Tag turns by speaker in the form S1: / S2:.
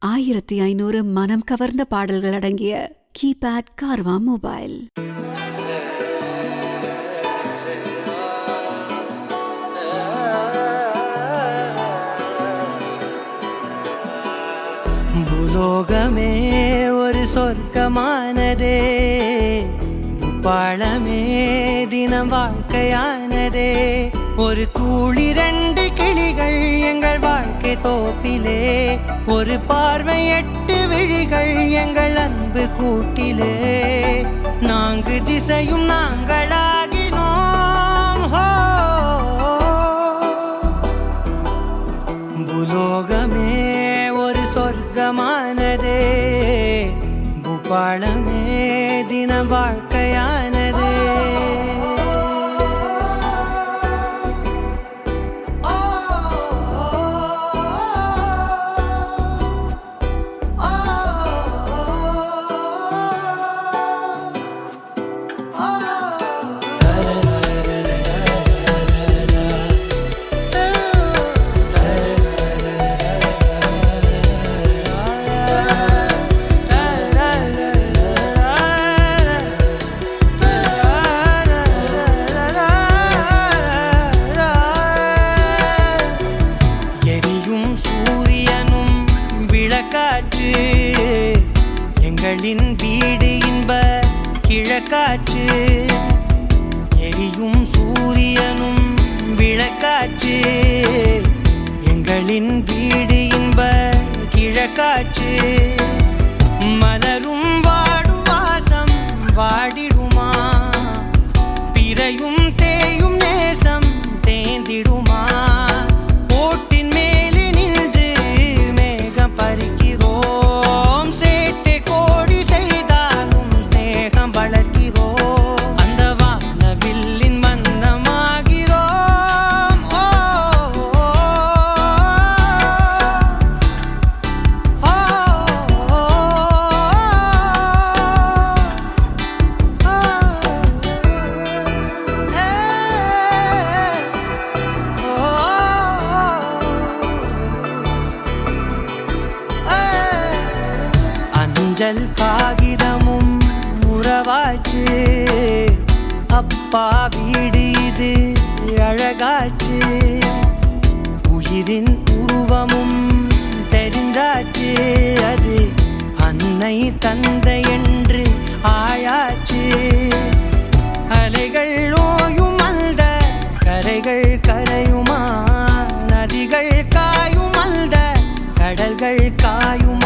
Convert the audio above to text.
S1: ஆயிரத்தி ஐநூறு மனம் கவர்ந்த பாடல்கள் அடங்கிய கீபேட் கார்வா மொபைல்
S2: பூலோகமே ஒரு சொர்க்கமானதே பூப்பாளமே தினம் வாழ்க்கையானதே ஒரு தூளி ரெண்டு கிளிகள் எங்கள் வாழ்க்கை தோப்பிலே ஒரு பார்வை எட்டு விழிகள் எங்கள் அன்பு கூட்டிலே நான்கு திசையும் நாங்களாகினோம் ஹோ பூலோகமே ஒரு சொர்க்கமானதே பூபாளமே தினம் வாழ்க்கையானதே எரியும் சூரியனும் விளக்காற்று எங்களின் வீடு இன்ப கிழக்காற்று எரியும் சூரியனும் விளக்காற்று எங்களின் வீடு இன்ப கிழக்காற்று மலரும் வாடும் வாசம் வாடிடுமா பிறையும் தேயும் நேசம் தேந்திடுமா ஓட்டின் மேலே நின்று மேகம் பறிக்கிறோம் சேட்டை கோடி செய்தாலும் ஸ்நேகம் வளர்க்கிறோம் அந்த வானவில்லின் மந்தமாகிறோம் ஓ, ஓ, ஓ, அஞ்சல் காகிதமும் உறவாச்சு அப்பா வீடு இது அழகாச்சு உயிரின் உருவமும் தெரிந்தாச்சு அது அன்னை தந்தை என்று ஆயாச்சு அலைகள் ஓயும் அந்த கரைகள் கரையுமா நதிகள் காயும் அந்த கடல்கள் காயுமா